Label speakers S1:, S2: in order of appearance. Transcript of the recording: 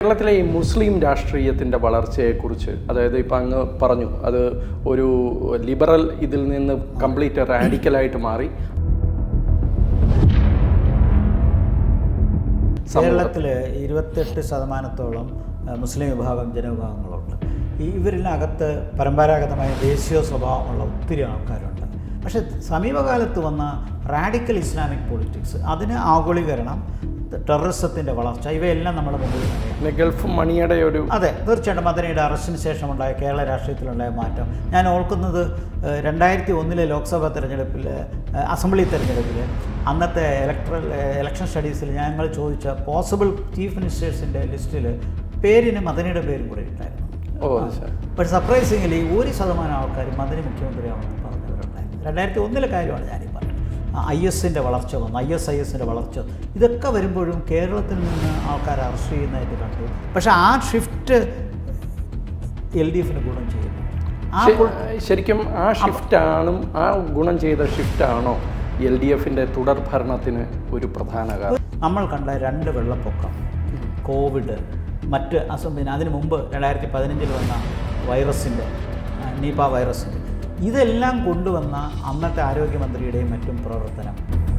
S1: കേരളത്തിലെ ഈ മുസ്ലിം രാഷ്ട്രീയത്തിൻ്റെ വളർച്ചയെക്കുറിച്ച് അതായത് ഇപ്പം അങ്ങ് പറഞ്ഞു അത് ഒരു ലിബറൽ ഇതിൽ നിന്ന് കംപ്ലീറ്റ് റാഡിക്കലായിട്ട് മാറി
S2: കേരളത്തിൽ ഇരുപത്തെട്ട് ശതമാനത്തോളം ആ, മുസ്ലിം വിഭാഗം ജനവിഭാഗങ്ങളുണ്ട് ഈ ഇവരിനകത്ത് പരമ്പരാഗതമായ ദേശീയ സ്വഭാവമുള്ള ഒത്തിരി ആൾക്കാരുണ്ട് പക്ഷേ സമീപകാലത്ത് വന്ന റാഡിക്കൽ ഇസ്ലാമിക് പൊളിറ്റിക്സ് അതിന് ആഗോളീകരണം ടെററിസത്തിൻ്റെ വളർച്ച ഇവയെല്ലാം നമ്മുടെ മുമ്പിൽ അറിയാം
S1: പിന്നെ ഗൾഫ് മണിയുടെ ഒരു
S2: അതെ തീർച്ചയായിട്ടും മദനയുടെ അറസ്റ്റിന് ശേഷമുണ്ടായ കേരള രാഷ്ട്രീയത്തിലുണ്ടായ മാറ്റം ഞാൻ ഓർക്കുന്നത് ഏഹ്, രണ്ടായിരത്തി ഒന്നിലെ ലോക്സഭാ തെരഞ്ഞെടുപ്പിൽ ഏഹ്, അസംബ്ലി തെരഞ്ഞെടുപ്പിൽ അന്നത്തെ ഇലക്ട്രൽ ഏഹ്, ഇലക്ഷൻ സ്റ്റഡീസിൽ ഞങ്ങൾ ചോദിച്ച പോസിബിൾ ചീഫ് മിനിസ്റ്റേഴ്സിൻ്റെ ലിസ്റ്റിൽ പേരിന് മദനയുടെ പേരും കൂടെ ഉണ്ടായിരുന്നു
S1: ഓ അത് ശരി
S2: പക്ഷേ സർപ്രൈസിംഗലി ഒരു ശതമാനം ആൾക്കാർ മദനി മുഖ്യമന്ത്രിയാണെന്ന് പറഞ്ഞവരുണ്ടായിരുന്നു രണ്ടായിരത്തി ഒന്നിലെ കാര്യമാണ് ഞാനീ പറഞ്ഞത് ഐ എസിൻ്റെ വളർച്ച വന്നു ഐ എസ് ഐ എസിൻ്റെ വളർച്ച ഇതൊക്കെ വരുമ്പോഴും കേരളത്തിൽ നിന്ന് ആൾക്കാർ അറസ്റ്റ് ചെയ്യുന്നതായിട്ട് കണ്ടു പക്ഷേ ആ ഷിഫ്റ്റ് എൽ ഡി എഫിന് ഗുണം ചെയ്യുന്നു ആ ഗുണം-
S1: ശ- ശരിക്കും ആ ഷിഫ്റ്റാണും ആ ഗുണം ചെയ്ത ഷിഫ്റ്റാണോ എൽ ഡി എഫിൻ്റെ തുടർ ഭരണത്തിന് ഒരു പ്രധാന കാരണം
S2: നമ്മൾ കണ്ട രണ്ട് വെള്ളപ്പൊക്കം കോവിഡ് മറ്റ് അസം പിന്നെ അതിന് മുമ്പ് രണ്ടായിരത്തി പതിനഞ്ചിൽ വന്ന വൈറസിൻ്റെ നിപ വൈറസിൻ്റെ ഇതെല്ലാം കൊണ്ടുവന്ന അന്നത്തെ ആരോഗ്യമന്ത്രിയുടെയും മറ്റും പ്രവർത്തനം